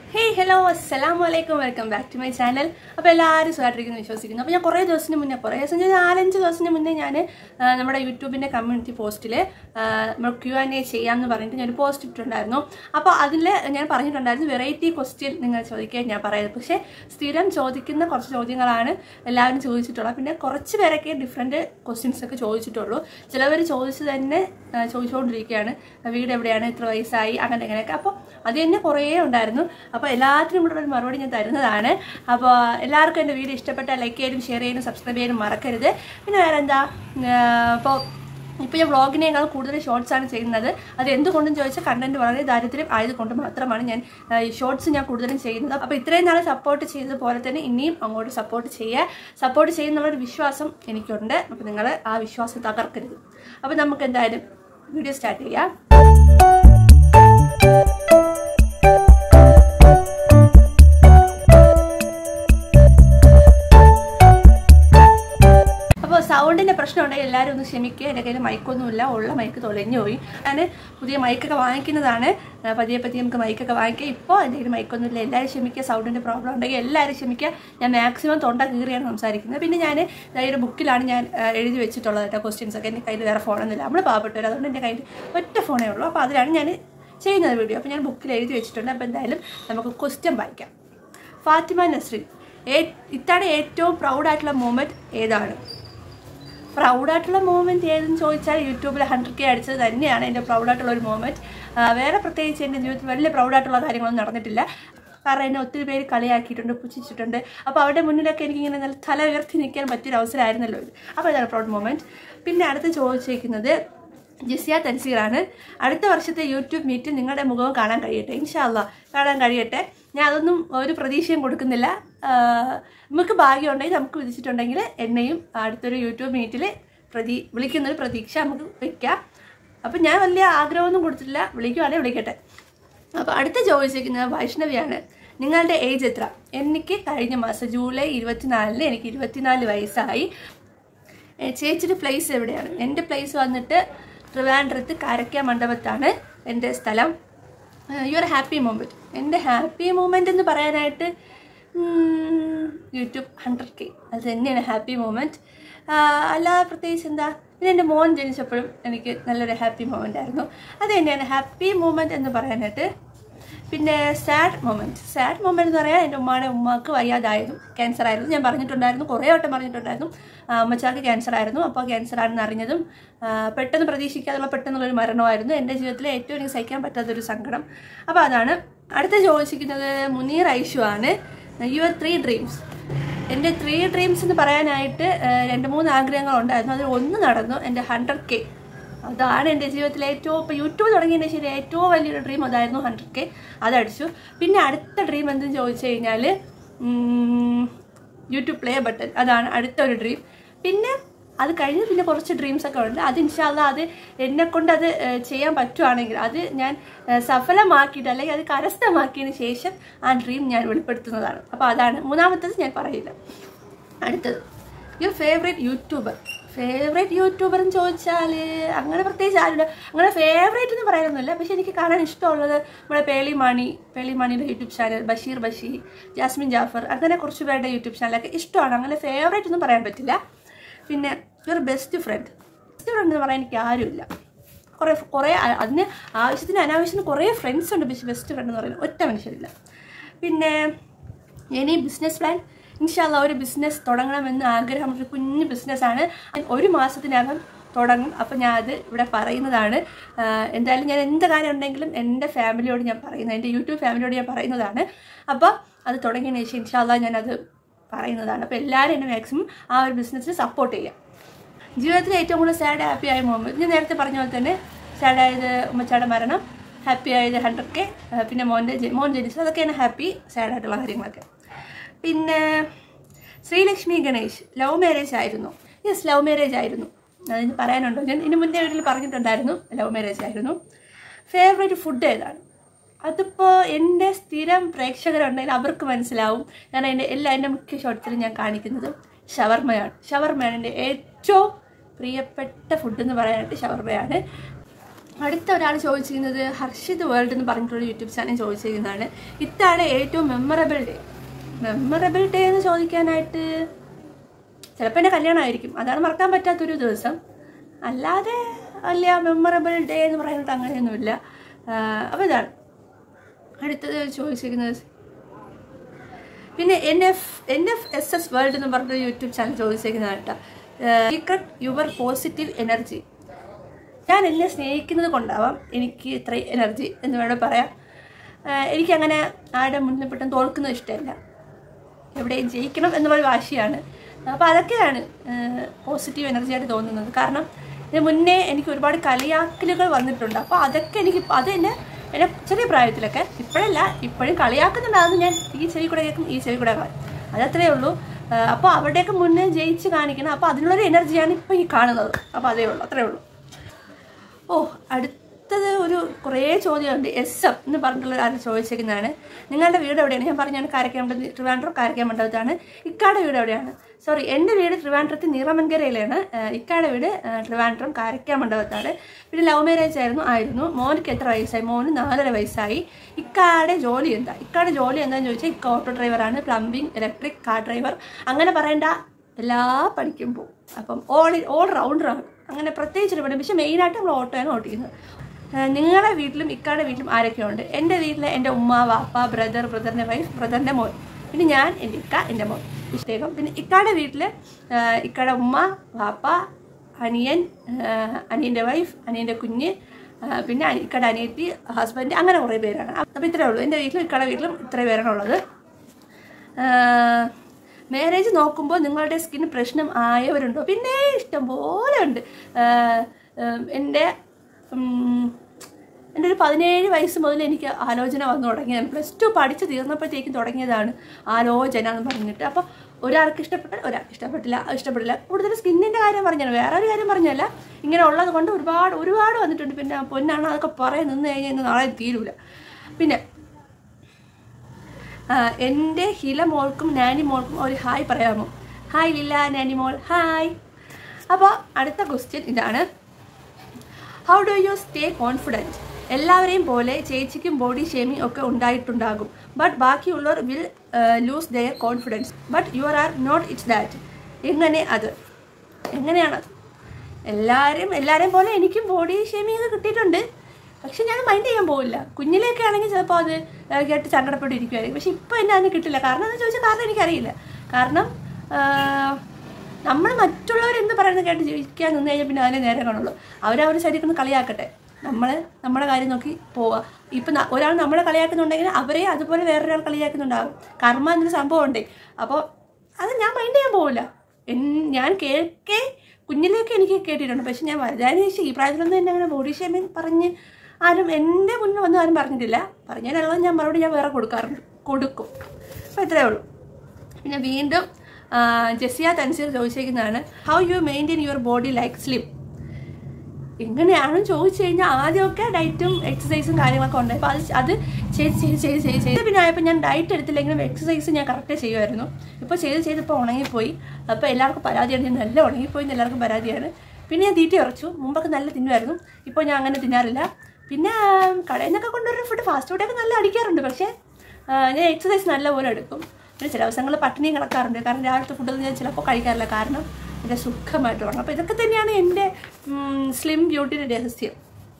Hey hello അസ്സലാം വലൈക്കും welcome back to my channel അപ്പോൾ എല്ലാവരും സുഖമായിട്ടിരിക്കുന്നു വിശ്വസിക്കുന്നു അപ്പോൾ ഞാൻ കുറേ ദിവസത്തിന് മുന്നേ കുറേ ദിവസം ഞാൻ നാലഞ്ച് ദിവസത്തിന് മുന്നേ ഞാൻ നമ്മുടെ യൂട്യൂബിൻ്റെ കമ്മ്യൂണിറ്റി പോസ്റ്റിൽ നമ്മൾ ക്യു ആൻഡ് എ ചെയ്യാമെന്ന് പറഞ്ഞിട്ട് ഞാൻ പോസ്റ്റ് ഇട്ടിട്ടുണ്ടായിരുന്നു അപ്പോൾ അതിൽ ഞാൻ പറഞ്ഞിട്ടുണ്ടായിരുന്നു വെറൈറ്റി ക്വസ്റ്റ്യൻ നിങ്ങൾ ചോദിക്കാൻ ഞാൻ പറയുന്നത് പക്ഷേ സ്ഥിരം ചോദിക്കുന്ന കുറച്ച് ചോദ്യങ്ങളാണ് എല്ലാവരും ചോദിച്ചിട്ടുള്ളത് പിന്നെ കുറച്ച് പേരൊക്കെ ഡിഫറെൻറ്റ് ക്വസ്റ്റ്യൻസ് ഒക്കെ ചോദിച്ചിട്ടുള്ളൂ ചിലവർ ചോദിച്ചു തന്നെ ആ, ചോദിച്ചുകൊണ്ടിരിക്കുകയാണ് വീട് എവിടെയാണ് ഇത്ര വയസ്സായി അങ്ങനെ അങ്ങനെയൊക്കെ അപ്പോൾ അത് തന്നെ കുറേ ഉണ്ടായിരുന്നു അപ്പോൾ എല്ലാത്തിനും കൂടെ ഒരു മറുപടി ഞാൻ തരുന്നതാണ് അപ്പോൾ എല്ലാവർക്കും എൻ്റെ വീഡിയോ ഇഷ്ടപ്പെട്ടാൽ ലൈക്ക് ചെയ്യാനും ഷെയർ ചെയ്യാനും സബ്സ്ക്രൈബ് ചെയ്യാനും മറക്കരുത് പിന്നെ വേറെ എന്താ അപ്പോൾ ഇപ്പോൾ ഞാൻ വ്ളോഗിനേക്കാൾ കൂടുതൽ ഷോർട്സ് ആണ് ചെയ്യുന്നത് അത് എന്തുകൊണ്ടും ചോദിച്ചാൽ കണ്ടന്റ് വളരെ ദാരിദ്ര്യം ആയതുകൊണ്ട് മാത്രമാണ് ഞാൻ ഷോർട്സ് ഞാൻ കൂടുതലും ചെയ്യുന്നത് അപ്പോൾ ഇത്രയും നാൾ സപ്പോർട്ട് ചെയ്തതുപോലെ തന്നെ ഇനിയും അങ്ങോട്ട് സപ്പോർട്ട് ചെയ്യുക സപ്പോർട്ട് ചെയ്യുന്നുള്ളൊരു വിശ്വാസം എനിക്കുണ്ട് അപ്പോൾ നിങ്ങൾ ആ വിശ്വാസം തകർക്കരുത് അപ്പോൾ നമുക്ക് എന്തായാലും വീഡിയോ സ്റ്റാർട്ട് ചെയ്യാം അപ്പോൾ സൗണ്ടിൻ്റെ പ്രശ്നം ഉണ്ടെങ്കിൽ എല്ലാവരും ഒന്ന് ക്ഷമിക്കുക എൻ്റെ കയ്യിൽ മൈക്കൊന്നുമില്ല ഉള്ള മൈക്ക് തൊലഞ്ഞു പോയി ഞാൻ പുതിയ മൈക്കൊക്കെ വാങ്ങിക്കുന്നതാണ് ആ, പതിയെ പതിയെ നമുക്ക് മൈക്കൊക്കെ വാങ്ങിക്കുക ഇപ്പോൾ എൻ്റെ കയ്യിൽ മൈക്കൊന്നുമില്ല എല്ലാവരും ക്ഷമിക്കുക സൗണ്ടിൻ്റെ പ്രോബ്ലം ഉണ്ടെങ്കിൽ എല്ലാവരും ക്ഷമിക്കുക ഞാൻ മാക്സിമം തൊണ്ട കീറിയാണ് സംസാരിക്കുന്നത് പിന്നെ ഞാൻ ഒരു ബുക്കിലാണ് ഞാൻ ആ, എഴുതി വെച്ചിട്ടുള്ളത് കേട്ടോ ക്വസ്റ്റ്യൻസ് ഒക്കെ എൻ്റെ കയ്യിൽ വേറെ ഫോണൊന്നുമില്ല നമ്മൾ പാവപ്പെട്ടവർ അതുകൊണ്ട് എൻ്റെ കയ്യിൽ ഒറ്റ ഫോണേ ഉള്ളൂ അപ്പോൾ അതിലാണ് ഞാൻ ചെയ്യുന്നത് വീഡിയോ അപ്പോൾ ഞാൻ ബുക്കിൽ എഴുതി വെച്ചിട്ടുണ്ട് അപ്പോൾ എന്തായാലും നമുക്ക് ക്വസ്റ്റ്യൻ വായിക്കാം ഫാത്തിമ നസ്രീൻ ഏ ഇത്തവണ ഏറ്റവും പ്രൗഡായിട്ടുള്ള മൂമെൻറ്റ് ഏതാണ് പ്രൗഡായിട്ടുള്ള മൂമെൻറ്റ് ഏതെന്ന് ചോദിച്ചാൽ യൂട്യൂബിൽ ഹൺഡ്രഡ് കെ അടിച്ചത് തന്നെയാണ് എൻ്റെ പ്രൗഡായിട്ടുള്ള ഒരു മൂമെൻറ്റ് വേറെ പ്രത്യേകിച്ച് എൻ്റെ ജീവിതത്തിൽ വലിയ പ്രൗഡായിട്ടുള്ള കാര്യങ്ങളൊന്നും നടന്നിട്ടില്ല കാരണം എന്നെ ഒത്തിരി പേര് കളിയാക്കിയിട്ടുണ്ട് പുച്ഛിച്ചിട്ടുണ്ട് അപ്പോൾ അവരുടെ മുന്നിലൊക്കെ എനിക്കിങ്ങനെ നല്ല തല ഉയർത്തി നിൽക്കാൻ പറ്റിയൊരു അവസരമായിരുന്നല്ലോ ഇത് അപ്പോൾ ഇതാണ് പ്രൗഡ് മൂമെൻറ്റ് പിന്നെ അടുത്ത് ചോദിച്ചിരിക്കുന്നത് ജിസിയ തൻസീറാണ് അടുത്ത വർഷത്തെ യൂട്യൂബ് മീറ്റിൽ നിങ്ങളുടെ മുഖവും കാണാൻ കഴിയട്ടെ ഇൻഷാല്ല കാണാൻ കഴിയട്ടെ ഞാൻ അതൊന്നും ഒരു പ്രതീക്ഷയും കൊടുക്കുന്നില്ല ആഹ് നമുക്ക് ഭാഗ്യമുണ്ടെങ്കിൽ നമുക്ക് വിധിച്ചിട്ടുണ്ടെങ്കിൽ എന്നെയും അടുത്തൊരു യൂട്യൂബ് മീറ്റിൽ പ്രതി വിളിക്കുന്നൊരു പ്രതീക്ഷ നമുക്ക് വെക്കാം അപ്പം ഞാൻ വലിയ ആഗ്രഹമൊന്നും കൊടുത്തിട്ടില്ല വിളിക്കുവാണെങ്കിൽ വിളിക്കട്ടെ അപ്പോൾ അടുത്ത ചോദിച്ചിരിക്കുന്നത് വൈഷ്ണവിയാണ് നിങ്ങളുടെ ഏജ് എത്ര എനിക്ക് കഴിഞ്ഞ മാസം ജൂലൈ ഇരുപത്തിനാലിന് എനിക്ക് ഇരുപത്തിനാല് വയസ്സായി ഏ, ചേച്ചിയുടെ പ്ലേസ് എവിടെയാണ് എൻ്റെ പ്ലേസ് വന്നിട്ട് ട്രിവാൻഡ്രത്ത് കാരക്ക മണ്ഡപത്താണ് എൻ്റെ സ്ഥലം യുവർ ഹാപ്പി മൊമെൻറ്റ് എൻ്റെ ഹാപ്പി മൊമെൻ്റ് എന്ന് പറയാനായിട്ട് യൂട്യൂബ് ഹൺഡ്രഡ് കെ അത് തന്നെയാണ് ഹാപ്പി മൊമെൻറ്റ് അല്ലാതെ പ്രത്യേകിച്ച് എന്താ പിന്നെ എൻ്റെ മോൻ ജനിച്ചപ്പോഴും എനിക്ക് നല്ലൊരു ഹാപ്പി മൊമെൻ്റ് ആയിരുന്നു അത് തന്നെയാണ് ഹാപ്പി മൊമെൻറ്റ് എന്ന് പറയാനായിട്ട് പിന്നെ സാഡ് മൊമെൻറ്റ് സാഡ് മൊമെൻറ്റ് എന്ന് പറയാൻ എൻ്റെ ഉമ്മാടെ ഉമ്മാക്ക് വയ്യാതായിരുന്നു ക്യാൻസർ ആയിരുന്നു ഞാൻ പറഞ്ഞിട്ടുണ്ടായിരുന്നു കുറേ വട്ടം പറഞ്ഞിട്ടുണ്ടായിരുന്നു ആ, ഉമ്മച്ചാക്ക് ക്യാൻസർ ആയിരുന്നു അപ്പോൾ ക്യാൻസർ ആണെന്ന് അറിഞ്ഞതും ആ, പെട്ടെന്ന് പ്രതീക്ഷിക്കാതുള്ള പെട്ടെന്നുള്ളൊരു മരണമായിരുന്നു എൻ്റെ ജീവിതത്തിലെ ഏറ്റവും എനിക്ക് സഹിക്കാൻ പറ്റാത്തൊരു സങ്കടം അപ്പോൾ അതാണ് അടുത്ത ചോദിച്ചിരിക്കുന്നത് മുനീർ ഐഷു ആണ് യുവർ ത്രീ ഡ്രീംസ് എൻ്റെ ത്രീ ഡ്രീംസ് എന്ന് പറയാനായിട്ട് ആ, രണ്ട് മൂന്ന് ആഗ്രഹങ്ങളുണ്ടായിരുന്നു അതിൽ ഒന്ന് നടന്നു എൻ്റെ ഹൺഡ്രഡ് കെ അതാണ് എൻ്റെ ജീവിതത്തിലെ ഏറ്റവും ഇപ്പോൾ യൂട്യൂബ് തുടങ്ങിയതിന് ശരി ഏറ്റവും വലിയൊരു ഡ്രീം അതായിരുന്നു ഹൺഡ്രഡ് കെ അതടിച്ചു പിന്നെ അടുത്ത ഡ്രീം എന്തെന്ന് ചോദിച്ചു കഴിഞ്ഞാൽ യൂട്യൂബ് പ്ലേ ബട്ടൺ അതാണ് അടുത്തൊരു ഡ്രീം പിന്നെ അത് കഴിഞ്ഞ് പിന്നെ കുറച്ച് ഡ്രീംസ് ഒക്കെ ഉണ്ട് അത് ഇൻഷാല്ല അത് എന്നെ കൊണ്ട് അത് ഏഹ്, ചെയ്യാൻ പറ്റുവാണെങ്കിൽ അത് ഞാൻ ഏഹ്, സഫലമാക്കിയിട്ട് അല്ലെങ്കിൽ അത് കരസ്ഥമാക്കിയതിന് ശേഷം ആ ഡ്രീം ഞാൻ വെളിപ്പെടുത്തുന്നതാണ് അപ്പോൾ അതാണ് മൂന്നാമത്തത് ഞാൻ പറയില്ല അടുത്തത് your favourite YouTuber favourite YouTuber എന്ന് ചോദിച്ചാൽ അങ്ങനെ പ്രത്യേകിച്ച് ആരുമില്ല അങ്ങനെ ഫേവറേറ്റ് എന്ന് പറയാനൊന്നുമില്ല പക്ഷെ എനിക്ക് കാണാൻ ഇഷ്ടമുള്ളത് നമ്മുടെ പേളിമാണി പേളിമാണിയുടെ യൂട്യൂബ് ചാനൽ ബഷീർ ബഷീർ ജാസ്മിൻ ജാഫർ അങ്ങനെ കുറച്ച് പേരുടെ യൂട്യൂബ് ചാനലൊക്കെ ഇഷ്ടമാണ് അങ്ങനെ ഫേവറേറ്റ് ഒന്നും പറയാൻ പറ്റില്ല പിന്നെ your best friend best friend എന്ന് പറയാൻ എനിക്ക് ആരുമില്ല കുറേ കുറേ അ- അതിന് ആവശ്യത്തിന് അനാവശ്യത്തിന് കുറേ ഫ്രണ്ട്സ് ഉണ്ട് പക്ഷേ ബെസ്റ്റ് ഫ്രണ്ട് എന്ന് പറയുന്നത് ഒറ്റ മനുഷ്യരില്ല പിന്നെ ഇനി ബിസിനസ് പ്ലാൻ ഇൻഷാല്ല ഒരു ബിസിനസ് തുടങ്ങണമെന്ന് ആഗ്രഹം ഒരു കുഞ്ഞു ബിസിനസ്സാണ് ഒരു മാസത്തിനകം തുടങ്ങും അപ്പം ഞാൻ അത് ഇവിടെ പറയുന്നതാണ് ആഹ് എന്തായാലും ഞാൻ എന്ത് കാര്യം ഉണ്ടെങ്കിലും എൻ്റെ ഫാമിലിയോട് ഞാൻ പറയുന്നത് എൻ്റെ യൂട്യൂബ് ഫാമിലിയോട് ഞാൻ പറയുന്നതാണ് അപ്പോൾ അത് തുടങ്ങിയതിന് ശേഷം ഇൻഷാല്ല ഞാനത് പറയുന്നതാണ് അപ്പോൾ എല്ലാവരും എന്നെ മാക്സിമം ആ ഒരു ബിസിനസ്സിന് സപ്പോർട്ട് ചെയ്യാം ജീവിതത്തിൽ ഏറ്റവും കൂടുതൽ സാഡ് ഹാപ്പി ആയ മൊമെൻറ്റ് ഞാൻ നേരത്തെ പറഞ്ഞ പോലെ തന്നെ സാഡ് ആയത് ഉമ്മച്ചാടെ മരണം ഹാപ്പി ആയത് ഹൺഡ്രഡ് കെ പിന്നെ മോൻ്റെ ജെ- മോൻ ജനിച്ചത് അതൊക്കെയാണ് ഹാപ്പി സാഡ് ആയിട്ടുള്ള കാര്യങ്ങളൊക്കെ പിന്നെ ശ്രീലക്ഷ്മി ഗണേഷ് ലവ് മാരേജ് ആയിരുന്നു യെസ് ലവ് മാരേജ് ആയിരുന്നു അതിന് പറയാനുണ്ടോ ഞാൻ ഇതിന് മുന്നേ വീട്ടിൽ പറഞ്ഞിട്ടുണ്ടായിരുന്നു ലവ് മാരേജ് ആയിരുന്നു ഫേവറേറ്റ് ഫുഡ് ഏതാണ് അതിപ്പോൾ എൻ്റെ സ്ഥിരം പ്രേക്ഷകരുണ്ടെങ്കിൽ അവർക്ക് മനസ്സിലാവും ഞാൻ എൻ്റെ എല്ലാ എൻ്റെ മുഖ്യ ഷോർട്സിലും ഞാൻ കാണിക്കുന്നത് ഷവർമയാണ് ഷവർമയാണ് എൻ്റെ ഏറ്റവും പ്രിയപ്പെട്ട ഫുഡ് എന്ന് പറയാനായിട്ട് ഷവർമയാണ് അടുത്ത ഒരാൾ ചോദിച്ചിരിക്കുന്നത് ഹർഷിത് വേൾഡ് എന്ന് പറഞ്ഞിട്ടുള്ള യൂട്യൂബ് ചാനൽ ചോദിച്ചിരിക്കുന്നതാണ് ഇതാണ് ഏറ്റവും മെമ്മറബിൾ ഡേ മെമ്മറബിൾ ഡേ എന്ന് ചോദിക്കാനായിട്ട് ചിലപ്പോൾ എൻ്റെ കല്യാണമായിരിക്കും അതാണ് മറക്കാൻ പറ്റാത്തൊരു ദിവസം അല്ലാതെ വലിയ മെമ്മറബിൾ ഡേ എന്ന് പറയുന്നത് അങ്ങനെയൊന്നുമില്ല അപ്പോൾ ഇതാണ് അടുത്തത് ചോദിച്ചിരിക്കുന്നത് പിന്നെ N F N F S S world എന്ന് പറഞ്ഞ യൂട്യൂബ് ചാനൽ ചോദിച്ചേക്കുന്നതാണ് കേട്ടോ സീക്രട്ട് യുവർ പോസിറ്റീവ് എനർജി ഞാൻ എന്നെ സ്നേഹിക്കുന്നത് കൊണ്ടാവാം എനിക്ക് ഇത്ര എനർജി എന്ന് വേണം പറയാം ആഹ് എനിക്കങ്ങനെ ആരുടെ മുന്നിൽ പെട്ടെന്ന് തോൽക്കുന്നത് ഇഷ്ടമല്ല എവിടെയും ജയിക്കണം എന്നുള്ള വാശിയാണ് അപ്പോൾ അതൊക്കെയാണ് പോസിറ്റീവ് എനർജി ആയിട്ട് തോന്നുന്നത് കാരണം ഇതിന് മുന്നേ എനിക്ക് ഒരുപാട് കളിയാക്കലുകൾ വന്നിട്ടുണ്ട് അപ്പോൾ അതൊക്കെ എനിക്ക് അത് എന്നെ എന്നെ ചെറിയ പ്രായത്തിലൊക്കെ ഇപ്പോഴല്ല ഇപ്പോഴും കളിയാക്കുന്നുണ്ടാകുന്നു ഞാൻ ഈ ചെവി കൂടെ കേൾക്കും ഈ ചെവി കൂടെ കാണും അതത്രേ ഉള്ളൂ അപ്പോൾ അവിടെയൊക്കെ മുന്നേ ജയിച്ച് കാണിക്കണം അപ്പോൾ അതിനുള്ളൊരു എനർജിയാണ് ഇപ്പോൾ ഈ കാണുന്നത് അപ്പോൾ അതേ ഉള്ളൂ അത്രേ ഉള്ളൂ ഓ അടുത്തത് ഒരു കുറേ ചോദ്യമുണ്ട് എസ് എം എന്ന് പറഞ്ഞിട്ടുള്ള ആൾ ചോദിച്ചേക്കുന്നതാണ് നിങ്ങളുടെ വീട് എവിടെയാണ് ഞാൻ പറഞ്ഞാണ് കാരക്കാമണ്ഡലം ട്രിവാൻഡ്രം കാരക്കാമണ്ഡലത്താണ് ഇക്കാടെ വീട് എവിടെയാണ് സോറി എൻ്റെ വീട് ട്രിവാൻഡ്രത്ത് നീറമൻകരയിലാണ് ഏഹ് ഇക്കാടെ വീട് ഏഹ് ട്രിവാൻഡ്രം കാരക്കാമണ്ഡലത്താണ് പിന്നെ ലവ് മാരേജ് ആയിരുന്നു ആയിരുന്നു മോനിക്ക് എത്ര വയസ്സായി മോന് നാലര വയസ്സായി ഇക്കാടെ ജോലി എന്താ ഇക്കാടെ ജോലി എന്താണെന്ന് ചോദിച്ചാൽ ഇക്ക ഓട്ടോ ഡ്രൈവറാണ് പ്ലംബിംഗ് ഇലക്ട്രിക് കാർ ഡ്രൈവർ അങ്ങനെ പറയേണ്ട എല്ലാ പണിക്കും പോകും അപ്പം ഓൾ ഓൾ റൗണ്ടറാണ് അങ്ങനെ പ്രത്യേകിച്ച് ഒരു പണി പക്ഷെ മെയിനായിട്ട് നമ്മൾ ഓട്ടോയാണ് ഓടിക്കുന്നത് ഏഹ് നിങ്ങളുടെ വീട്ടിലും ഇക്കാടെ വീട്ടിലും ആരൊക്കെയുണ്ട് എൻ്റെ വീട്ടിൽ എൻ്റെ ഉമ്മ വാപ്പ ബ്രദർ ബ്രദറിൻ്റെ വൈഫ് ബ്രദറിൻ്റെ മോൻ പിന്നെ ഞാൻ എൻ്റെ ഇക്ക എൻ്റെ മോൻ ഇഷ്ടേകം പിന്നെ ഇക്കാടെ വീട്ടിൽ ഇക്കാടെ ഉമ്മ വാപ്പ അനിയൻ ഏഹ് അനിയൻ്റെ വൈഫ് അനിയൻ്റെ കുഞ്ഞ് ഏഹ് പിന്നെ അനി- ഇക്കടെ അനിയത്തി ഹസ്ബൻഡ് അങ്ങനെ കുറേ പേരാണ് അപ്പോൾ ഇത്രയേ ഉള്ളൂ എൻ്റെ വീട്ടിലും ഇക്കടെ വീട്ടിലും ഇത്ര പേരാണ് ഉള്ളത് മാരേജ് നോക്കുമ്പോൾ നിങ്ങളുടെ സ്കിൻ പ്രശ്നം ആയവരുണ്ടോ പിന്നെ ഇഷ്ടം പോലെ ഉണ്ട് ആഹ് ഉം, എൻ്റെ ഉം, എൻ്റെ ഒരു പതിനേഴ് വയസ്സ് മുതൽ എനിക്ക് ആലോചന വന്നു തുടങ്ങിയതാണ് പ്ലസ് ടു പഠിച്ച് തീർന്നപ്പോഴത്തേക്കും തുടങ്ങിയതാണ് ആലോചന എന്ന് പറഞ്ഞിട്ട് അപ്പോൾ ഒരാൾക്ക് ഇഷ്ടപ്പെട്ടാൽ ഒരാൾക്ക് ഇഷ്ടപ്പെട്ടില്ല ഇഷ്ടപ്പെട്ടില്ല കൂടുതൽ സ്കിന്നിൻ്റെ കാര്യം പറഞ്ഞാണ് വേറെ ഒരു കാര്യം പറഞ്ഞല്ല ഇങ്ങനെ ഉള്ളത് കൊണ്ട് ഒരുപാട് ഒരുപാട് വന്നിട്ടുണ്ട് പിന്നെ പൊന്നാണ് അതൊക്കെ പറയാൻ നിന്ന് കഴിഞ്ഞാൽ ഇന്ന് നാളെ തീരൂല പിന്നെ ആ, എൻ്റെ ഹില മോൾക്കും നാനി മോൾക്കും ഒരു ഹായ് പറയാമോ ഹായ് ലില്ല നാനി മോൾ ഹായ് അപ്പോൾ അടുത്ത ക്വസ്റ്റ്യൻ ഇതാണ് how do you stay confident എല്ലാവരെയും പോലെ ചേച്ചിക്കും ബോഡി ഷേമിംഗ് ഒക്കെ ഉണ്ടായിട്ടുണ്ടാകും ബട്ട് ബാക്കിയുള്ളവർ will lose their confidence but you are not it's that എങ്ങനെ അത് എങ്ങനെയാണത് എല്ലാവരും എല്ലാവരെയും പോലെ എനിക്കും ബോഡി ഷേമിംഗ് ഒക്കെ കിട്ടിയിട്ടുണ്ട് പക്ഷെ ഞാൻ മൈൻഡ് ചെയ്യാൻ പോകില്ല കുഞ്ഞിലേക്ക് ആണെങ്കിൽ ചിലപ്പോൾ അത് ഏഹ്, കേട്ട് സങ്കടപ്പെട്ടിരിക്കുമായിരിക്കും പക്ഷെ ഇപ്പോൾ എന്നെ അതിന് കിട്ടില്ല കാരണം എന്ന് ചോദിച്ചാൽ കാരണം എനിക്കറിയില്ല കാരണം നമ്മൾ മറ്റുള്ളവർ എന്ത് പറയുന്നത് കേട്ട് ജീവിക്കാൻ നിന്ന് കഴിഞ്ഞാൽ പിന്നെ അതിനെ നേരെ കാണുള്ളൂ അവരവർ ശരിക്കും കളിയാക്കട്ടെ നമ്മൾ നമ്മുടെ കാര്യം നോക്കി പോവുക ഇപ്പം ന- ഒരാൾ നമ്മളെ കളിയാക്കുന്നുണ്ടെങ്കിൽ അവരെ അതുപോലെ വേറൊരാൾ കളിയാക്കുന്നുണ്ടാകും കർമ്മ എന്നൊരു സംഭവം ഉണ്ട് അപ്പോൾ അത് ഞാൻ മൈൻഡ് ചെയ്യാൻ പോകില്ല എൻ- ഞാൻ കേൾക്കേ കുഞ്ഞിലേക്ക് എനിക്ക് കേട്ടിട്ടുണ്ട് പക്ഷെ ഞാൻ വലുതായതിനു ശേഷം ഈ പ്രായത്തിലൊന്നും എന്നെ അങ്ങനെ ബോഡി ഷേമിങ് പറഞ്ഞ് ആരും എൻ്റെ മുന്നിൽ വന്ന് ആരും പറഞ്ഞിട്ടില്ല പറഞ്ഞതിനുള്ള ഞാൻ മറുപടി ഞാൻ വേറെ കൊടുക്കാറുണ്ട് കൊടുക്കും അപ്പോൾ ഇത്രയേ ഉള്ളൂ പിന്നെ വീണ്ടും ആ, ജെസിയ തൻസീർ ചോദിച്ചിരിക്കുന്നതാണ് how you maintain your body like slim എങ്ങനെയാണെന്ന് ചോദിച്ചു കഴിഞ്ഞാൽ ആദ്യമൊക്കെ ഡയറ്റും എക്സസൈസും കാര്യങ്ങളൊക്കെ ഉണ്ട് അപ്പോൾ അത് അത് ചെയ്ത് ചെയ്ത് ചെയ്ത് ചെയ്ത് ചെയ്ത് പിന്നെ ആയപ്പോൾ ഞാൻ ഡയറ്റ് എടുത്തില്ലെങ്കിലും എക്സസൈസ് ഞാൻ കറക്റ്റ് ചെയ്യുമായിരുന്നു ഇപ്പോൾ ചെയ്ത് ചെയ്ത് ഇപ്പോൾ ഉണങ്ങിപ്പോയി അപ്പോൾ എല്ലാവർക്കും പരാതിയാണ് ഞാൻ നല്ല ഉണങ്ങിപ്പോയി എന്ന് എല്ലാവർക്കും പരാതിയാണ് പിന്നെ ഞാൻ തീറ്റി ഉറച്ചു മുമ്പൊക്കെ നല്ല തിന്നുമായിരുന്നു ഇപ്പോൾ ഞാൻ അങ്ങനെ തിന്നാറില്ല പിന്നെ ആ, കടയിൽ നിന്നൊക്കെ കൊണ്ടുവരുന്ന ഫുഡ് ഫാസ്റ്റ് ഫുഡൊക്കെ നല്ല അടിക്കാറുണ്ട് പക്ഷേ ആ, ഞാൻ എക്സസൈസ് നല്ലപോലെ എടുക്കും പിന്നെ ചില ദിവസങ്ങൾ പട്ടിണിയും കിടക്കാറുണ്ട് കാരണം രാവിലത്തെ ഫുഡൊന്നും ഞാൻ ചിലപ്പോൾ കഴിക്കാറില്ല കാരണം എൻ്റെ സുഖമായിട്ട് ഉറങ്ങും അപ്പോൾ ഇതൊക്കെ തന്നെയാണ് എൻ്റെ സ്ലിം ബ്യൂട്ടിയുടെ രഹസ്യം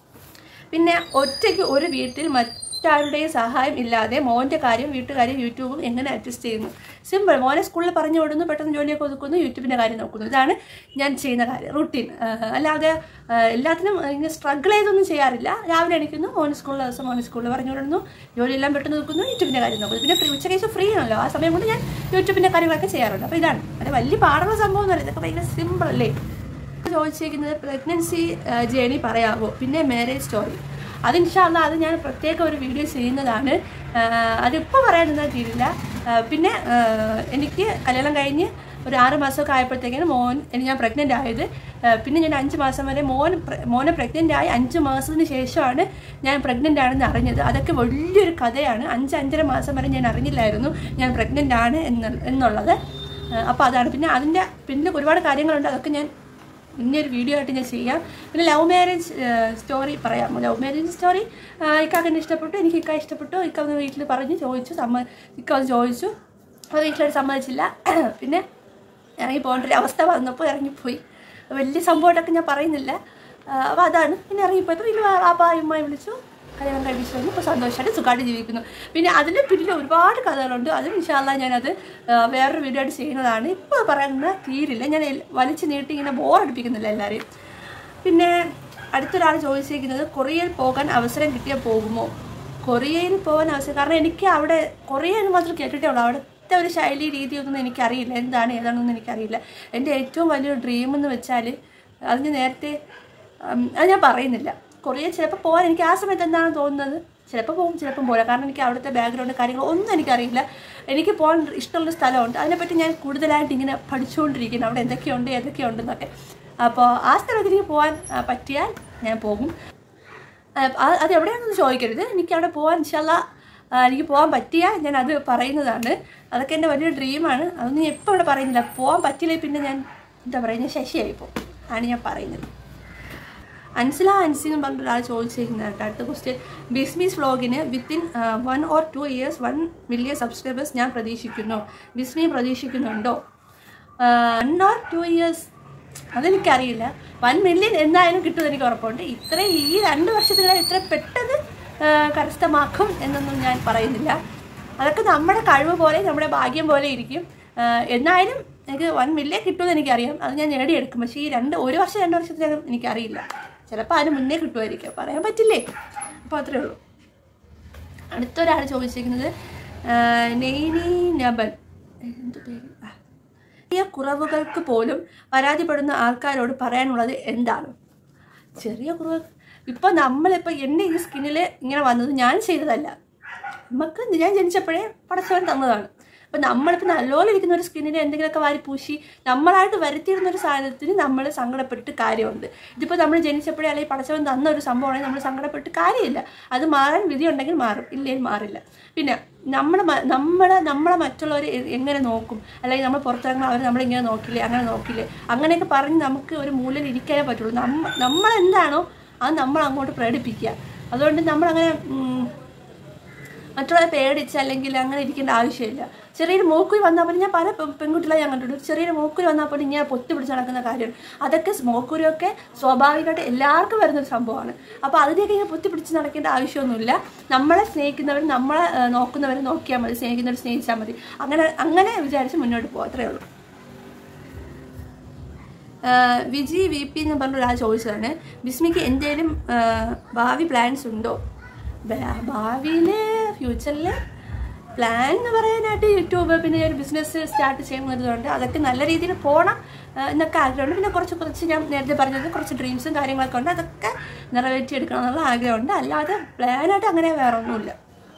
പിന്നെ ഒറ്റയ്ക്ക് ഒരു വീട്ടിൽ മറ്റാരുടെയും സഹായം ഇല്ലാതെ മോൻ്റെ കാര്യം വീട്ടുകാര്യം യൂട്യൂബും എങ്ങനെ അഡ്ജസ്റ്റ് ചെയ്യുന്നു സിമ്പിൾ മോനെ സ്കൂളിൽ പറഞ്ഞു വിടുന്നു പെട്ടെന്ന് ജോലിയൊക്കെ ഒതുക്കുന്നു യൂട്യൂബിൻ്റെ കാര്യം നോക്കുന്നു ഇതാണ് ഞാൻ ചെയ്യുന്ന കാര്യം റുട്ടീൻ അല്ലാതെ ആ, എല്ലാത്തിനും ഇങ്ങനെ സ്ട്രഗിൾ ചെയ്തൊന്നും ചെയ്യാറില്ല രാവിലെ എണീക്കുന്നു മോന് സ്കൂളിൽ ദിവസം മോനെ സ്കൂളിൽ പറഞ്ഞു വിടുന്നു ജോലിയെല്ലാം പെട്ടെന്ന് നോക്കുന്നു യൂട്യൂബിൻ്റെ കാര്യം നോക്കുന്നു പിന്നെ ഫ്രീ ഉച്ച കഴിച്ച് ഫ്രീ ആണല്ലോ ആ സമയം കൊണ്ട് ഞാൻ യൂട്യൂബിൻ്റെ കാര്യങ്ങളൊക്കെ ചെയ്യാറുണ്ട് അപ്പോൾ ഇതാണ് അത് വലിയ പാടുള്ള സംഭവം ഒന്നുമല്ല ഇതൊക്കെ ഭയങ്കര സിമ്പിൾ അല്ലേ ചോദിച്ചിരിക്കുന്നത് പ്രഗ്നൻസി ജേണി പറയാമോ പിന്നെ മാരേജ് സ്റ്റോറി അത് ഇൻഷാല്ല അത് ഞാൻ പ്രത്യേക ഒരു വീഡിയോ ചെയ്യുന്നതാണ് ആ, അതിപ്പോൾ പറയാൻ നിന്നാൽ തീരില്ല ആ, പിന്നെ ആ, എനിക്ക് കല്യാണം കഴിഞ്ഞ് ഒരു ആറ് മാസമൊക്കെ ആയപ്പോഴത്തേക്കാണ് മോൻ എനിക്ക് ഞാൻ പ്രഗ്നൻ്റ് ആയത് ആ, പിന്നെ ഞാൻ അഞ്ച് മാസം വരെ മോൻ പ്ര- മോനെ പ്രഗ്നൻ്റ് ആയി അഞ്ച് മാസത്തിന് ശേഷമാണ് ഞാൻ പ്രഗ്നൻ്റ് ആണെന്ന് അറിഞ്ഞത് അതൊക്കെ വലിയൊരു കഥയാണ് അഞ്ച് അഞ്ചര മാസം വരെ ഞാൻ അറിഞ്ഞില്ലായിരുന്നു ഞാൻ പ്രഗ്നൻ്റ് ആണ് എന്നുള്ള എന്നുള്ളത് അപ്പോൾ അതാണ് പിന്നെ അതിൻ്റെ പിന്നെ ഒരുപാട് കാര്യങ്ങളുണ്ട് അതൊക്കെ ഞാൻ ഇനിയൊരു വീഡിയോ ആയിട്ട് ഞാൻ ചെയ്യാം പിന്നെ ലവ് മാരേജ് സ്റ്റോറി പറയാം ലവ് മാരേജ് സ്റ്റോറി ഇക്കാക്ക് എന്നെ ഇഷ്ടപ്പെട്ടു എനിക്ക് ഇക്ക ഇഷ്ടപ്പെട്ടു ഇക്ക ഒന്ന് വീട്ടിൽ പറഞ്ഞു ചോദിച്ചു സമ്മ ഇക്ക ഒന്ന് ചോദിച്ചു അത് വീട്ടിലൊരു സമ്മതിച്ചില്ല പിന്നെ ഇറങ്ങി പോകേണ്ട ഒരു അവസ്ഥ വന്നപ്പോൾ ഇറങ്ങിപ്പോയി വലിയ സംഭവമായിട്ടൊക്കെ ഞാൻ പറയുന്നില്ല അപ്പോൾ അതാണ് പിന്നെ ഇറങ്ങിപ്പോയപ്പോൾ പിന്നെ വാപ്പ അമ്മയെ വിളിച്ചു കല്യാണം കഴിപ്പിച്ചു വന്നു ഇപ്പോൾ സന്തോഷമായിട്ട് സുഖമായിട്ട് ജീവിക്കുന്നു പിന്നെ അതിന് പിന്നിൽ ഒരുപാട് കഥകളുണ്ട് അതും ഇൻഷാല്ല ഞാനത് ആ, വേറൊരു വീഡിയോ ആയിട്ട് ചെയ്യുന്നതാണ് ഇപ്പോൾ പറയുന്ന തീരില്ല ഞാൻ എൽ- വലിച്ചു നീട്ടി ഇങ്ങനെ ബോറടിപ്പിക്കുന്നില്ല എല്ലാവരെയും പിന്നെ അടുത്തൊരാൾ ചോദിച്ചിരിക്കുന്നത് കൊറിയയിൽ പോകാൻ അവസരം കിട്ടിയാൽ പോകുമോ കൊറിയയിൽ പോകാൻ അവസരം കാരണം എനിക്ക് അവിടെ കൊറിയ എന്ന് മാത്രം കേട്ടിട്ടേ ഉള്ളൂ അവിടുത്തെ ഒരു ശൈലി രീതിയൊന്നും എനിക്കറിയില്ല എന്താണ് ഏതാണെന്നൊന്നും എനിക്കറിയില്ല എൻ്റെ ഏറ്റവും വലിയൊരു ഡ്രീം എന്ന് വെച്ചാൽ അത് ഞാൻ നേരത്തെ ഉം, അത് ഞാൻ പറയുന്നില്ല കൊറിയ ചിലപ്പോൾ പോകാൻ എനിക്ക് ആ സമയത്ത് എന്താണ് തോന്നുന്നത് ചിലപ്പോൾ പോകും ചിലപ്പം പോരാ കാരണം എനിക്ക് അവിടുത്തെ ബാക്ക്ഗ്രൗണ്ട് കാര്യങ്ങൾ ഒന്നും എനിക്കറിയില്ല എനിക്ക് പോകാൻ ഇഷ്ടമുള്ള സ്ഥലമുണ്ട് അതിനെപ്പറ്റി ഞാൻ കൂടുതലായിട്ട് ഇങ്ങനെ പഠിച്ചുകൊണ്ടിരിക്കുന്നു അവിടെ എന്തൊക്കെയുണ്ട് ഏതൊക്കെയുണ്ടെന്നൊക്കെ അപ്പോൾ ആ സ്ഥലത്തേക്ക് പോകാൻ ആ, പറ്റിയാൽ ഞാൻ പോകും ആ, അത് അത് എവിടെയാണെന്ന് ചോദിക്കരുത് എനിക്ക് അവിടെ പോകാൻ ഇൻഷല്ല എനിക്ക് പോകാൻ പറ്റിയാൽ ഞാൻ അത് പറയുന്നതാണ് അതൊക്കെ എൻ്റെ വലിയ ഡ്രീമാണ് അതൊന്നും ഞാൻ ഇപ്പോൾ ഇവിടെ പറയുന്നില്ല പോകാൻ പറ്റിയില്ലെങ്കിൽ പിന്നെ ഞാൻ എന്താ പറയുക ഞാൻ ശശിയായി പോകും ആണ് ഞാൻ പറയുന്നത് അൻസില അൻസി എന്ന് പറഞ്ഞിട്ട് ഒരാൾ ചോദിച്ചിരിക്കുന്നത് കേട്ടോ അടുത്ത ക്വസ്റ്റ്യൻ ബിസ്മീസ് വ്ളോഗിന് within one or two years one million subscribers ഞാൻ പ്രതീക്ഷിക്കുന്നു ബിസ്മി പ്രതീക്ഷിക്കുന്നുണ്ടോ വൺ ഓർ ടു ഇയേഴ്സ് അതെനിക്കറിയില്ല വൺ മില്യൺ എന്തായാലും കിട്ടുമെന്ന് എനിക്ക് ഉറപ്പുണ്ട് ഇത്രയും ഈ രണ്ട് വർഷത്തിനിടെ ഇത്ര പെട്ടെന്ന് ആ, കരസ്ഥമാക്കും എന്നൊന്നും ഞാൻ പറയുന്നില്ല അതൊക്കെ നമ്മുടെ കഴിവ് പോലെ നമ്മുടെ ഭാഗ്യം പോലെ ഇരിക്കും ആ, എന്നായാലും എനിക്ക് വൺ മില്യൺ കിട്ടുമെന്ന് എനിക്കറിയാം അത് ഞാൻ നേടിയെടുക്കും പക്ഷേ ഈ രണ്ട് ഒരു വർഷം രണ്ട് വർഷത്തിനകം എനിക്കറിയില്ല ചിലപ്പോൾ അതിന് മുന്നേ കിട്ടുമായിരിക്കും പറയാൻ പറ്റില്ലേ അപ്പോൾ അത്രേ ഉള്ളൂ അടുത്തൊരാൾ ചോദിച്ചിരിക്കുന്നത് ആ, നെയ്നി നബൻ എന്ത് പേര് ആ. ചെറിയ കുറവുകൾക്ക് പോലും പരാതിപ്പെടുന്ന ആൾക്കാരോട് പറയാനുള്ളത് എന്താണ് ചെറിയ കുറവ് ഇപ്പം നമ്മളിപ്പോൾ എൻ്റെ ഈ സ്കിന്നിൽ ഇങ്ങനെ വന്നത് ഞാൻ ചെയ്തതല്ല നമുക്ക് ഞാൻ ജനിച്ചപ്പോഴേ പടച്ചവൻ തന്നതാണ് അപ്പം നമ്മളിപ്പോൾ നല്ലപോലെ ഇരിക്കുന്ന ഒരു സ്കിന്നിൽ എന്തെങ്കിലുമൊക്കെ വാരി പൂശി നമ്മളായിട്ട് വരുത്തിയിരുന്ന ഒരു സാധനത്തിന് നമ്മൾ സങ്കടപ്പെട്ട് കാര്യമുണ്ട് ഇതിപ്പോൾ നമ്മൾ ജനിച്ചപ്പോഴേ അല്ലെങ്കിൽ പടച്ചവൻ തന്ന ഒരു സംഭവമാണെങ്കിൽ നമ്മൾ സങ്കടപ്പെട്ട് കാര്യമില്ല അത് മാറാൻ വിധി ഉണ്ടെങ്കിൽ മാറും ഇല്ലെങ്കിൽ മാറില്ല പിന്നെ നമ്മുടെ മ- നമ്മളെ നമ്മളെ മറ്റുള്ളവർ എ- എങ്ങനെ നോക്കും അല്ലെങ്കിൽ നമ്മൾ പുറത്തിറങ്ങുമ്പോൾ അവർ നമ്മളിങ്ങനെ നോക്കില്ലേ അങ്ങനെ നോക്കില്ലേ അങ്ങനെയൊക്കെ പറഞ്ഞ് നമുക്ക് ഒരു മൂലയിൽ ഇരിക്കാനേ പറ്റുള്ളൂ നമ്മ നമ്മളെന്താണോ അത് നമ്മൾ അങ്ങോട്ട് പ്രകടിപ്പിക്കുക അതുകൊണ്ട് നമ്മളങ്ങനെ ഉം, മറ്റുള്ളവരെ പേടിച്ച് അല്ലെങ്കിൽ അങ്ങനെ ഇരിക്കേണ്ട ആവശ്യമില്ല ചെറിയൊരു മൂക്കുരി വന്നാൽ പോലും ഞാൻ പല പെ- പെൺകുട്ടികളെ ഞാൻ കണ്ടിട്ടുണ്ട് ചെറിയൊരു മൂക്കുരി വന്നാൽ പോലും ഇങ്ങനെ പൊത്തി പിടിച്ച് നടക്കുന്ന കാര്യമാണ് അതൊക്കെ മൂക്കുരിയൊക്കെ സ്വാഭാവികമായിട്ട് എല്ലാവർക്കും വരുന്നൊരു സംഭവമാണ് അപ്പോൾ അതിനെയൊക്കെ ഇങ്ങനെ പൊത്തി പിടിച്ച് നടക്കേണ്ട ആവശ്യമൊന്നുമില്ല നമ്മളെ സ്നേഹിക്കുന്നവർ നമ്മളെ ആ, നോക്കുന്നവരെ നോക്കിയാൽ മതി സ്നേഹിക്കുന്നവർ സ്നേഹിച്ചാൽ മതി അങ്ങനെ അങ്ങനെ വിചാരിച്ച് മുന്നോട്ട് പോകും അത്രേ ഉള്ളൂ ആഹ് വിജി വി പി എന്ന് പറഞ്ഞ ഒരാൾ ചോദിച്ചതാണ് ബിസ്മിക്ക് എന്തെങ്കിലും ഭാവി പ്ലാൻസ് ഉണ്ടോ ഭാവിയിൽ ഫ്യൂച്ചറിൽ പ്ലാൻ എന്ന് പറയാനായിട്ട് യൂട്യൂബ് പിന്നെ ഒരു ബിസിനസ് സ്റ്റാർട്ട് ചെയ്യുന്നതുകൊണ്ട് അതൊക്കെ നല്ല രീതിയിൽ പോകണം ആഹ് എന്നൊക്കെ ആഗ്രഹമുണ്ട് പിന്നെ കുറച്ച് കുറച്ച് ഞാൻ നേരത്തെ പറഞ്ഞത് കുറച്ച് ഡ്രീംസും കാര്യങ്ങളൊക്കെ ഉണ്ട് അതൊക്കെ നിറവേറ്റിയെടുക്കണം എന്നുള്ള ആഗ്രഹമുണ്ട് അല്ലാതെ പ്ലാനായിട്ട് അങ്ങനെ വേറെ ഒന്നുമില്ല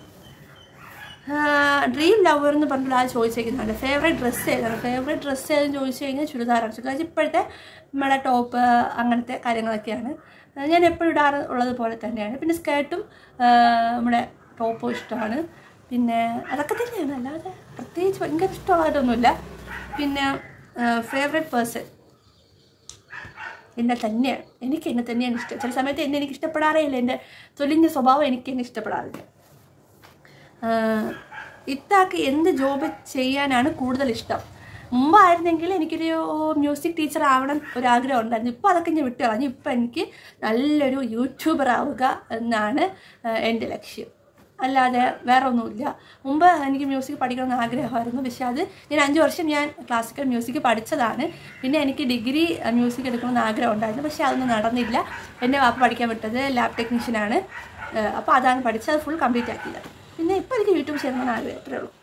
ഡ്രീം ലവർ എന്ന് പറഞ്ഞിട്ട് ആ ചോദിച്ചേക്കുന്നുണ്ട് ഫേവറേറ്റ് ഡ്രസ്സ് ഏതാണ് ഫേവറേറ്റ് ഡ്രസ്സ് ഏതെന്ന് ചോദിച്ചു കഴിഞ്ഞാൽ ചുരിദാറാണ് ചുരിദാർ ഇപ്പോഴത്തെ നമ്മുടെ ടോപ്പ് അങ്ങനത്തെ കാര്യങ്ങളൊക്കെയാണ് ആ, ഞാൻ എപ്പോഴും ഇടാറ് ഉള്ളത് പോലെ തന്നെയാണ് പിന്നെ സ്കേർട്ടും നമ്മുടെ ടോപ്പും ഇഷ്ടമാണ് പിന്നെ അതൊക്കെ തന്നെയാണ് അല്ലാതെ പ്രത്യേകിച്ച് ഭയങ്കര ഇഷ്ടമുള്ളതായിട്ടൊന്നുമില്ല പിന്നെ ഫേവറേറ്റ് പേഴ്സൺ എന്നെ തന്നെയാണ് എനിക്ക് എന്നെ തന്നെയാണ് ഇഷ്ടം ചില സമയത്ത് എന്നെ എനിക്ക് ഇഷ്ടപ്പെടാറേ ഇല്ല എൻ്റെ തൊലിഞ്ഞ സ്വഭാവം എനിക്ക് എന്നെ ഇഷ്ടപ്പെടാറില്ല ആഹ് ഇത്താക്ക് എന്ത് ജോബ് ചെയ്യാനാണ് കൂടുതൽ ഇഷ്ടം മുമ്പായിരുന്നെങ്കിൽ എനിക്കൊരു മ്യൂസിക് ടീച്ചർ ആവണം ഒരാഗ്രഹം ഉണ്ടായിരുന്നു ഇപ്പോൾ അതൊക്കെ ഞാൻ വിട്ടു കളഞ്ഞു ഇപ്പം എനിക്ക് നല്ലൊരു യൂട്യൂബർ ആവുക എന്നാണ് ആഹ് എൻ്റെ ലക്ഷ്യം അല്ലാതെ വേറെ ഒന്നുമില്ല മുമ്പ് എനിക്ക് മ്യൂസിക് പഠിക്കണമെന്ന് ആഗ്രഹമായിരുന്നു പക്ഷെ അത് ഞാൻ അഞ്ച് വർഷം ഞാൻ ക്ലാസിക്കൽ മ്യൂസിക് പഠിച്ചതാണ് പിന്നെ എനിക്ക് ഡിഗ്രി മ്യൂസിക് എടുക്കണമെന്ന് ആഗ്രഹം ഉണ്ടായിരുന്നു പക്ഷെ അതൊന്നും നടന്നില്ല എൻ്റെ വാപ്പ പഠിക്കാൻ വിട്ടത് ലാബ് ടെക്നീഷ്യനാണ് അപ്പോൾ അതാണ് പഠിച്ചത് അത് ഫുൾ കംപ്ലീറ്റ് ആക്കിയത് പിന്നെ ഇപ്പോൾ എനിക്ക് യൂട്യൂബ് ചെയ്യണമെന്ന് ആഗ്രഹം അത്രേ ഉള്ളൂ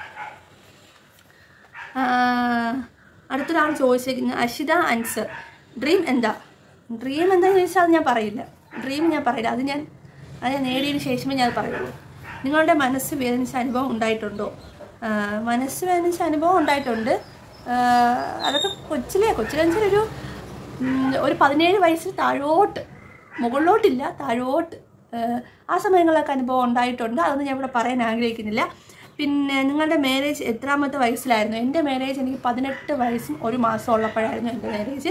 ആഹ് അടുത്തൊരാൾ ചോദിച്ചിരിക്കുന്നത് അഷിത അൻസർ ഡ്രീം എന്താ ഡ്രീം എന്താണെന്ന് ചോദിച്ചാൽ അത് ഞാൻ പറയില്ല ഡ്രീം ഞാൻ പറയില്ല അത് ഞാൻ അത് ഞാൻ നേടിയതിന് ശേഷമേ ഞാൻ അത് പറയുള്ളൂ നിങ്ങളുടെ മനസ്സ് വേദനിച്ച അനുഭവം ഉണ്ടായിട്ടുണ്ടോ ആഹ് മനസ്സ് വേദനിച്ച അനുഭവം ഉണ്ടായിട്ടുണ്ട് ആഹ് അതൊക്കെ കൊച്ചിലെ കൊച്ചിലെ വെച്ചാൽ ഒരു ഉം, ഒരു പതിനേഴ് വയസ്സിൽ താഴോട്ട് മുകളിലോട്ടില്ല താഴോട്ട് ആഹ് ആ സമയങ്ങളിലൊക്കെ അനുഭവം ഉണ്ടായിട്ടുണ്ട് അതൊന്നും ഞാൻ ഇവിടെ പറയാൻ ആഗ്രഹിക്കുന്നില്ല പിന്നെ നിങ്ങളുടെ മാരേജ് എത്രാമത്തെ വയസ്സിലായിരുന്നു എൻ്റെ മാരേജ് എനിക്ക് പതിനെട്ട് വയസ്സും ഒരു മാസം ഉള്ളപ്പോഴായിരുന്നു എൻ്റെ മാരേജ്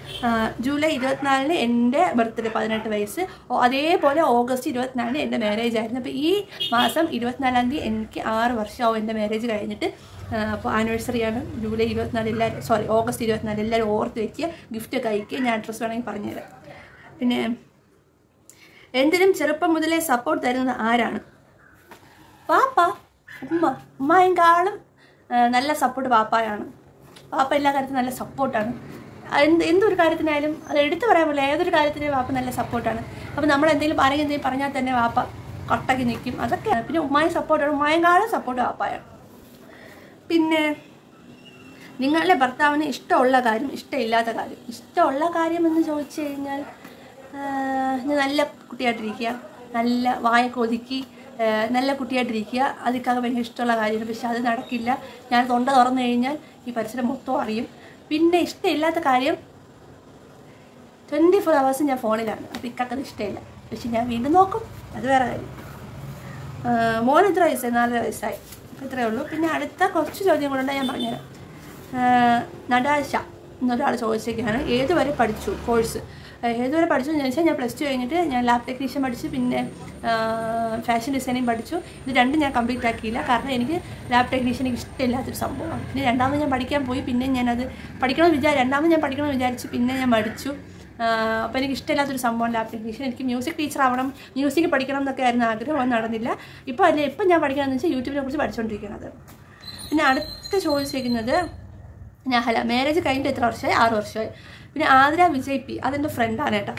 ആ, ജൂലൈ ഇരുപത്തിനാലിന് എൻ്റെ ബർത്ത്ഡേ പതിനെട്ട് വയസ്സ് ഓ- അതേപോലെ ഓഗസ്റ്റ് ഇരുപത്തിനാലിന് എൻ്റെ മാരേജ് ആയിരുന്നു അപ്പോൾ ഈ മാസം ഇരുപത്തിനാലാം തീയതി എനിക്ക് ആറ് വർഷമാവും എൻ്റെ മാരേജ് കഴിഞ്ഞിട്ട് ആ, അപ്പോൾ ആനിവേഴ്സറിയാണ് ജൂലൈ ഇരുപത്തിനാല് എല്ലാവരും സോറി ഓഗസ്റ്റ് ഇരുപത്തിനാല് എല്ലാവരും ഓർത്ത് വയ്ക്കുക ഗിഫ്റ്റ് ഒക്കെ അയക്കുക ഞാൻ അഡ്രസ്സ് വേണമെങ്കിൽ പറഞ്ഞുതരാം പിന്നെ എന്തിനും ചെറുപ്പം മുതലേ സപ്പോർട്ട് തരുന്നത് ആരാണ് പാപ്പ ഉമ്മ ഉമ്മയെക്കാളും ആ, നല്ല സപ്പോർട്ട് പാപ്പായാണ് പാപ്പ എല്ലാ കാര്യത്തിനും നല്ല സപ്പോർട്ടാണ് എന്ത് എന്തൊരു കാര്യത്തിനായാലും അത് എടുത്തു പറയാൻ പറ്റില്ല ഏതൊരു കാര്യത്തിനും വാപ്പ നല്ല സപ്പോർട്ടാണ് അപ്പോൾ നമ്മൾ എന്തെങ്കിലും ആരെങ്കിലും എന്തെങ്കിലും പറഞ്ഞാൽ തന്നെ വാപ്പ കട്ടക്ക് നിൽക്കും അതൊക്കെയാണ് പിന്നെ ഉമ്മായി സപ്പോർട്ടാണ് ഉമ്മായെക്കാളും സപ്പോർട്ട് വാപ്പായാണ് പിന്നെ നിങ്ങളുടെ ഭർത്താവിന് ഇഷ്ടമുള്ള കാര്യം ഇഷ്ടമില്ലാത്ത കാര്യം ഇഷ്ടമുള്ള കാര്യം എന്ന് ചോദിച്ചു കഴിഞ്ഞാൽ ആ, ഞാൻ നല്ല കുട്ടിയായിട്ടിരിക്കുക നല്ല വായൊക്കെ ഒതുക്കി ആ, നല്ല കുട്ടിയായിട്ടിരിക്കുക അതിക്കാകെ ഭയങ്കര ഇഷ്ടമുള്ള കാര്യമാണ് പക്ഷെ അത് നടക്കില്ല ഞാൻ തൊണ്ട തുറന്നു കഴിഞ്ഞാൽ ഈ പരിസരം മൊത്തം അറിയും പിന്നെ ഇഷ്ടമില്ലാത്ത കാര്യം ട്വൻറ്റി ഫോർ അവേഴ്സ് ഞാൻ ഫോണിലാണ് അപ്പോൾ ഇക്കാക്കത് ഇഷ്ടമില്ല പക്ഷെ ഞാൻ വീണ്ടും നോക്കും അത് വേറെ കാര്യം ആ, മോൻ എത്ര വയസ്സായി നാലര വയസ്സായി അപ്പോൾ ഇത്രയേ ഉള്ളൂ പിന്നെ അടുത്ത കുറച്ച് ചോദ്യം കൂടെ ഞാൻ പറഞ്ഞുതരാം ആ, നടാശ എന്നൊരാൾ ചോദിച്ചേക്കാണ് ഏതുവരെ പഠിച്ചു കോഴ്സ് ഏതുവരെ പഠിച്ചു എന്ന് ചോദിച്ചാൽ ഞാൻ പ്ലസ് ടു കഴിഞ്ഞിട്ട് ഞാൻ ലാബ് ടെക്നീഷ്യൻ പഠിച്ചു പിന്നെ ഫാഷൻ ഡിസൈനിങ് പഠിച്ചു ഇത് രണ്ടും ഞാൻ കംപ്ലീറ്റ് ആക്കിയില്ല കാരണം എനിക്ക് ലാബ് ടെക്നീഷ്യൻ എനിക്ക് ഇഷ്ടമില്ലാത്തൊരു സംഭവമാണ് പിന്നെ രണ്ടാമത് ഞാൻ പഠിക്കാൻ പോയി പിന്നെ ഞാനത് പഠിക്കണമെന്ന് വിചാരിച്ചു രണ്ടാമത് ഞാൻ പഠിക്കണമെന്ന് വിചാരിച്ചു പിന്നെ ഞാൻ പഠിച്ചു അപ്പോൾ എനിക്ക് ഇഷ്ടമില്ലാത്തൊരു സംഭവം ലാബ് ടെക്നീഷ്യൻ എനിക്ക് മ്യൂസിക് ടീച്ചർ ആവണം മ്യൂസിക് പഠിക്കണം എന്നൊക്കെ ആയിരുന്നു ആഗ്രഹം അത് നടന്നില്ല ഇപ്പോൾ അല്ലേ ഇപ്പം ഞാൻ പഠിക്കണമെന്ന് വെച്ചാൽ യൂട്യൂബിനെ കുറിച്ച് പഠിച്ചുകൊണ്ടിരിക്കുന്നത് പിന്നെ അടുത്ത ചോദിച്ചിരിക്കുന്നത് നഹല മാരേജ് കഴിഞ്ഞിട്ട് എത്ര വർഷമായി ആറ് വർഷമായി പിന്നെ ആതിര വിജയ് പി അതെൻ്റെ ഫ്രണ്ടാണ് കേട്ടോ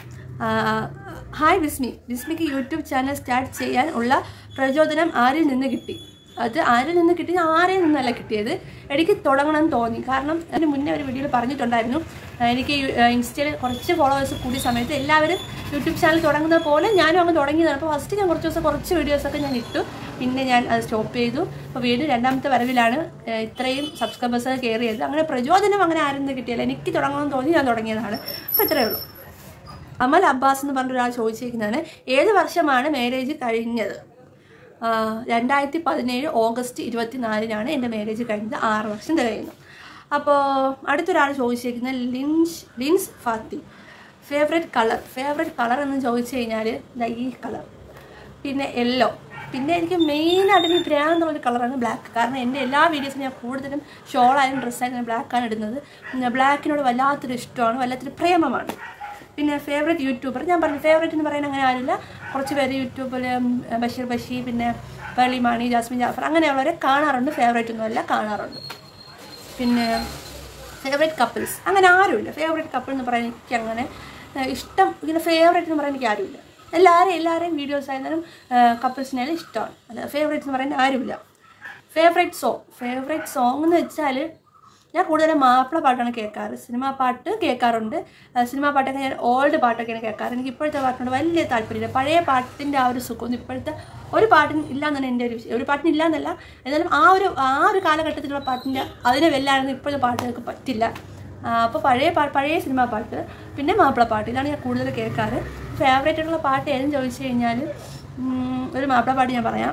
ഹായ് വിസ്മി വിസ്മിക്ക് യൂട്യൂബ് ചാനൽ സ്റ്റാർട്ട് ചെയ്യാൻ ഉള്ള പ്രചോദനം ആരിൽ നിന്ന് കിട്ടി അത് ആരിൽ നിന്ന് കിട്ടി ആരിൽ നിന്നല്ല കിട്ടിയത് എനിക്ക് തുടങ്ങണം എന്ന് തോന്നി കാരണം അതിന് മുന്നേ ഒരു വീഡിയോയിൽ പറഞ്ഞിട്ടുണ്ടായിരുന്നു ആ, എനിക്ക് ഇൻസ്റ്റയിൽ കുറച്ച് ഫോളോവേഴ്സ് കൂടിയ സമയത്ത് എല്ലാവരും യൂട്യൂബ് ചാനൽ തുടങ്ങുന്ന പോലെ ഞാനും അങ്ങ് തുടങ്ങിയതാണ് അപ്പോൾ ഫസ്റ്റ് ഞാൻ കുറച്ച് ദിവസം കുറച്ച് വീഡിയോസൊക്കെ ഞാൻ ഇട്ടു പിന്നെ ഞാൻ അത് സ്റ്റോപ്പ് ചെയ്തു അപ്പോൾ വീണ്ടും രണ്ടാമത്തെ വരവിലാണ് ആ, ഇത്രയും സബ്സ്ക്രൈബേഴ്സ് കയറിയത് അങ്ങനെ പ്രചോദനം അങ്ങനെ ആരും നിന്ന് കിട്ടിയില്ല എനിക്ക് തുടങ്ങണമെന്ന് തോന്നി ഞാൻ തുടങ്ങിയതാണ് അപ്പോൾ ഇത്രയേ ഉള്ളൂ അമൽ അബ്ബാസ് എന്ന് പറഞ്ഞ ഒരാൾ ചോദിച്ചിരിക്കുന്നതാണ് ഏത് വർഷമാണ് മാരേജ് കഴിഞ്ഞത് ആ, രണ്ടായിരത്തി പതിനേഴ് ഓഗസ്റ്റ് ഇരുപത്തിനാലിനാണ് എൻ്റെ മാരേജ് കഴിഞ്ഞത് ആറ് വർഷം തികയുന്നു അപ്പോൾ അടുത്തൊരാൾ ചോദിച്ചിരിക്കുന്നത് Lins Lins Fathi favourite colour favourite colour എന്ന് ചോദിച്ചു കഴിഞ്ഞാൽ ദാ ഈ കളർ പിന്നെ യെല്ലോ പിന്നെ എനിക്ക് മെയിനായിട്ട് എനിക്ക് ഭ്രാന്തുള്ളൊരു കളറാണ് ബ്ലാക്ക് കാരണം എൻ്റെ എല്ലാ വീഡിയോസും ഞാൻ കൂടുതലും ഷോളായാലും ഡ്രസ്സായാലും ഞാൻ ബ്ലാക്കാണ് ഇടുന്നത് പിന്നെ ബ്ലാക്കിനോട് വല്ലാത്തൊരു ഇഷ്ടമാണ് വല്ലാത്തൊരു പ്രേമമാണ് പിന്നെ ഫേവറേറ്റ് യൂട്യൂബർ ഞാൻ പറഞ്ഞു ഫേവറേറ്റ് എന്ന് പറയാൻ അങ്ങനെ ആരില്ല കുറച്ച് പേര് യൂട്യൂബിൽ ബഷീർ ബഷീർ പിന്നെ പേളി മാണി ജാസ്മിൻ ജാഫർ അങ്ങനെയുള്ളവരെ കാണാറുണ്ട് ഫേവറേറ്റ് ഒന്നുമല്ല കാണാറുണ്ട് പിന്നെ ഫേവറേറ്റ് കപ്പിൾസ് അങ്ങനെ ആരുമില്ല ഫേവറേറ്റ് കപ്പിൾ എന്ന് പറയാൻ എനിക്ക് അങ്ങനെ ഏഹ്, ഇഷ്ടം ഇങ്ങനെ ഫേവറേറ്റ് എന്ന് പറയാൻ എനിക്ക് ആരുമില്ല എല്ലാവരെയും എല്ലാവരെയും വീഡിയോസ് ആയിരുന്നാലും കപ്പിൾസിനായാലും ഇഷ്ടമാണ് അല്ല ഫേവറേറ്റ് എന്ന് പറയാൻ ആരുമില്ല ഫേവറേറ്റ് സോങ് ഫേവറേറ്റ് സോങ് എന്ന് വെച്ചാൽ ഞാൻ കൂടുതലും മാപ്പിള പാട്ടാണ് കേൾക്കാറ് സിനിമാ പാട്ട് കേൾക്കാറുണ്ട് ആ, സിനിമാ പാട്ടൊക്കെ ഞാൻ ഓൾഡ് പാട്ടൊക്കെയാണ് കേൾക്കാറ് എനിക്ക് ഇപ്പോഴത്തെ പാട്ടിനോട് വലിയ താല്പര്യമില്ല പഴയ പാട്ടിൻ്റെ ആ ഒരു സുഖമൊന്നും ഇപ്പോഴത്തെ ഒരു പാട്ടിന് ഇല്ല എന്നാണ് എൻ്റെ ഒരു വിഷയം ഒരു പാട്ടിന് ഇല്ല എന്നല്ല എന്നാലും ആ ഒരു ആ ഒരു കാലഘട്ടത്തിലുള്ള പാട്ടിൻ്റെ അതിനെ വെല്ലാനൊന്നും ഇപ്പോഴത്തെ പാട്ടുകൾക്ക് പറ്റില്ല അപ്പോൾ പഴയ പാ പഴയ സിനിമാ പാട്ട് പിന്നെ മാപ്പിള പാട്ട് ഇതാണ് ഞാൻ കൂടുതൽ കേൾക്കാറ് ഫേവറേറ്റ് ആയിട്ടുള്ള പാട്ട് ഏതെന്ന് ചോദിച്ചു കഴിഞ്ഞാൽ ഉം, ഒരു മാപ്പിള പാട്ട് ഞാൻ പറയാം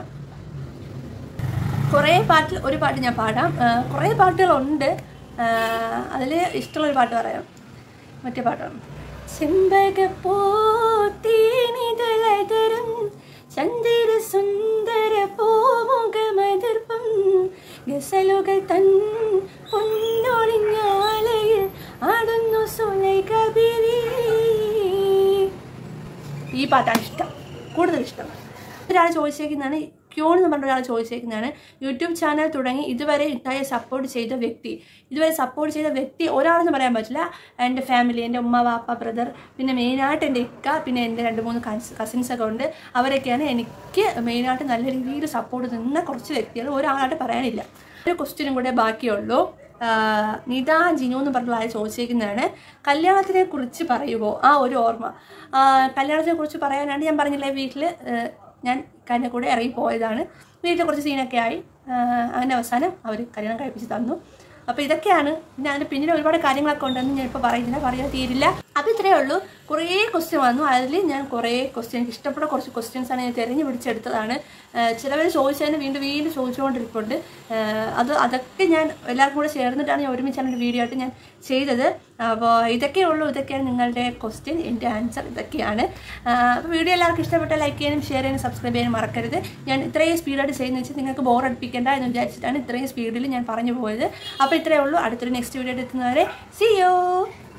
കുറേ പാട്ടിൽ ഒരു പാട്ട് ഞാൻ പാടാം ആ, കുറേ പാട്ടുകളുണ്ട് അതിൽ ഇഷ്ടമുള്ളൊരു പാട്ട് പറയാം മറ്റേ പാട്ടാണ് ചെമ്പകപ്പൂത്തീനിതളതരും ചന്ദിര സുന്ദര പൂമുഖമതിർപ്പം ഗസലുകൾ തൻ പൊന്നൊളിഞ്ഞാലയിൽ ആടുന്നു സുലൈക ബിവി ഈ പാട്ടാണ് ഇഷ്ടം കൂടുതൽ ഇഷ്ടം ഒരാൾ ചോദിച്ചേക്കുന്നതാണ് ക്യൂൺ എന്ന് പറഞ്ഞ ഒരാൾ ചോദിച്ചേക്കുന്നതാണ് യൂട്യൂബ് ചാനൽ തുടങ്ങി ഇതുവരെ ഇത്തായെ സപ്പോർട്ട് ചെയ്ത വ്യക്തി ഇതുവരെ സപ്പോർട്ട് ചെയ്ത വ്യക്തി ഒരാളെന്ന് പറയാൻ പറ്റില്ല എൻ്റെ ഫാമിലി എൻ്റെ ഉമ്മ വാപ്പ ബ്രദർ പിന്നെ മെയിനായിട്ട് എൻ്റെ ഇക്ക പിന്നെ എൻ്റെ രണ്ട് മൂന്ന് കസിൻസ് ഒക്കെ ഉണ്ട് അവരൊക്കെയാണ് എനിക്ക് മെയിനായിട്ട് നല്ല രീതിയിൽ സപ്പോർട്ട് നിന്ന കുറച്ച് വ്യക്തികൾ ഒരാളായിട്ട് പറയാനില്ല ഒരു ക്വസ്റ്റ്യനും കൂടെ ബാക്കിയുള്ളൂ ആഹ് നിത ജിനു എന്ന് പറഞ്ഞ ആൾ ചോദിച്ചിരിക്കുന്നതാണ് കല്യാണത്തിനെ കുറിച്ച് പറയുമോ ആ ഒരു ഓർമ്മ ആഹ് കല്യാണത്തിനെ കുറിച്ച് പറയാനാണ് ഞാൻ പറഞ്ഞില്ലേ വീട്ടിൽ ഞാൻ കന്നെ കൂടെ ഇറങ്ങി പോയതാണ് വീട്ടിൽ കുറച്ച് സീനൊക്കെ ആയി ആഹ് അങ്ങനെ അവസാനം അവർ കല്യാണം കഴിപ്പിച്ച് തന്നു അപ്പോൾ ഇതൊക്കെയാണ് പിന്നെ അതിന് പിന്നിൽ ഒരുപാട് കാര്യങ്ങളൊക്കെ ഉണ്ടെന്ന് ഞാൻ ഇപ്പോൾ പറയുന്നില്ല പറയാൻ തീരില്ല അപ്പോൾ ഇത്രയേ ഉള്ളൂ കുറേ ക്വസ്റ്റ്യൻ വന്നു അതിൽ ഞാൻ കുറേ ക്വസ്റ്റ്യൻ എനിക്ക് ഇഷ്ടപ്പെട്ട കുറച്ച് ക്വസ്റ്റ്യൻസ് ആണ് ഞാൻ തിരഞ്ഞു പിടിച്ചെടുത്തതാണ് ചിലവർ ചോദിച്ചതിന് വീണ്ടും വീണ്ടും ചോദിച്ചുകൊണ്ടിരിപ്പുണ്ട് ആഹ് അത് അതൊക്കെ ഞാൻ എല്ലാവർക്കും കൂടെ ചേർന്നിട്ടാണ് ഞാൻ ഒരുമിച്ചാണ് ഒരു വീഡിയോ ആയിട്ട് ഞാൻ ചെയ്തത് അപ്പോൾ ഇതൊക്കെ ഉള്ളൂ ഇതൊക്കെയാണ് നിങ്ങളുടെ ക്വസ്റ്റ്യൻ എൻ്റെ ആൻസർ ഇതൊക്കെയാണ് അപ്പോൾ വീഡിയോ എല്ലാവർക്കും ഇഷ്ടപ്പെട്ടാൽ ലൈക്ക് ചെയ്യാനും ഷെയർ ചെയ്യാനും സബ്സ്ക്രൈബ് ചെയ്യാനും മറക്കരുത് ഞാൻ ഇത്രയും സ്പീഡായിട്ട് ചെയ്യുന്നത് വെച്ചാൽ നിങ്ങൾക്ക് ബോർ അടിപ്പിക്കേണ്ട എന്ന് വിചാരിച്ചിട്ടാണ് ഇത്രയും സ്പീഡിൽ ഞാൻ പറഞ്ഞു പോയത് അപ്പോൾ ഇത്രയേ ഉള്ളൂ അടുത്തൊരു നെക്സ്റ്റ് വീഡിയോ എത്തുന്നവരെ സി യു